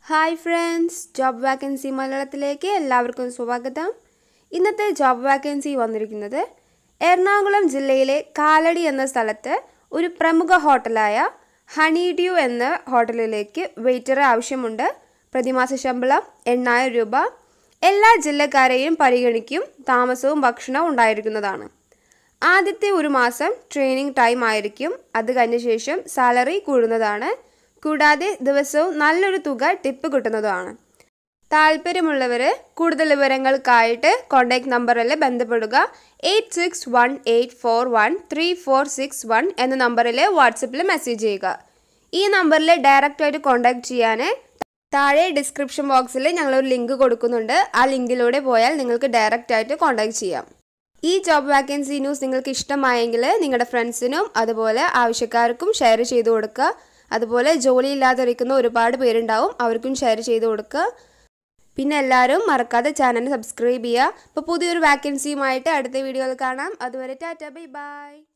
hi friends job vacancy മലയാളത്തിലേക്ക് എല്ലാവർക്കും സ്വാഗതം ഇന്നത്തെ ജോബ് വാക്കൻസി വന്നിരിക്കുന്നത് എറണാകുളം ജില്ലയിലെ കാലടി എന്ന സ്ഥലത്ത് ഒരു പ്രമുഖ ഹോട്ടലായ ഹണി ഡ്യൂ എന്ന ഹോട്ടലിലേക്ക് വെയിറ്ററെ ആവശ്യമുണ്ട് പ്രതിമാസ ശമ്പളം എണ്ണായിരം രൂപ എല്ലാ ജില്ലക്കാരെയും പരിഗണിക്കും താമസവും ഭക്ഷണവും ഉണ്ടായിരിക്കുന്നതാണ് ആദ്യത്തെ ഒരു മാസം ട്രെയിനിങ് ടൈം ആയിരിക്കും അത് കഴിഞ്ഞ ശേഷം സാലറി കൂടുന്നതാണ് കൂടാതെ ദിവസവും നല്ലൊരു തുക ടിപ്പ് കിട്ടുന്നതുമാണ് താല്പര്യമുള്ളവർ കൂടുതൽ വിവരങ്ങൾക്കായിട്ട് കോൺടാക്ട് നമ്പറിൽ ബന്ധപ്പെടുക eight six one eight four one three four six one എന്ന നമ്പറിൽ വാട്സപ്പിൽ മെസ്സേജ് ചെയ്യുക ഈ നമ്പറിൽ ഡയറക്റ്റായിട്ട് കോൺടാക്ട് ചെയ്യാൻ താഴെ ഡിസ്ക്രിപ്ഷൻ ബോക്സിൽ ഞങ്ങളൊരു ലിങ്ക് കൊടുക്കുന്നുണ്ട് ആ ലിങ്കിലൂടെ പോയാൽ നിങ്ങൾക്ക് ഡയറക്റ്റ് ആയിട്ട് കോൺടാക്ട് ചെയ്യാം ഈ ജോബ് വാക്കൻസി ന്യൂസ് നിങ്ങൾക്ക് ഇഷ്ടമായെങ്കിൽ നിങ്ങളുടെ ഫ്രണ്ട്സിനും അതുപോലെ ആവശ്യക്കാർക്കും ഷെയർ ചെയ്ത് കൊടുക്കുക അതുപോലെ ജോലി ഇല്ലാതിരിക്കുന്ന ഒരുപാട് പേരുണ്ടാവും അവർക്കും ഷെയർ ചെയ്ത് കൊടുക്കുക പിന്നെ എല്ലാവരും മറക്കാതെ ചാനൽ സബ്സ്ക്രൈബ് ചെയ്യുക അപ്പോൾ പുതിയൊരു വാക്കൻസിയുമായിട്ട് അടുത്ത വീഡിയോയിൽ കാണാം അതുവരെ ടാറ്റ ബൈ ബൈ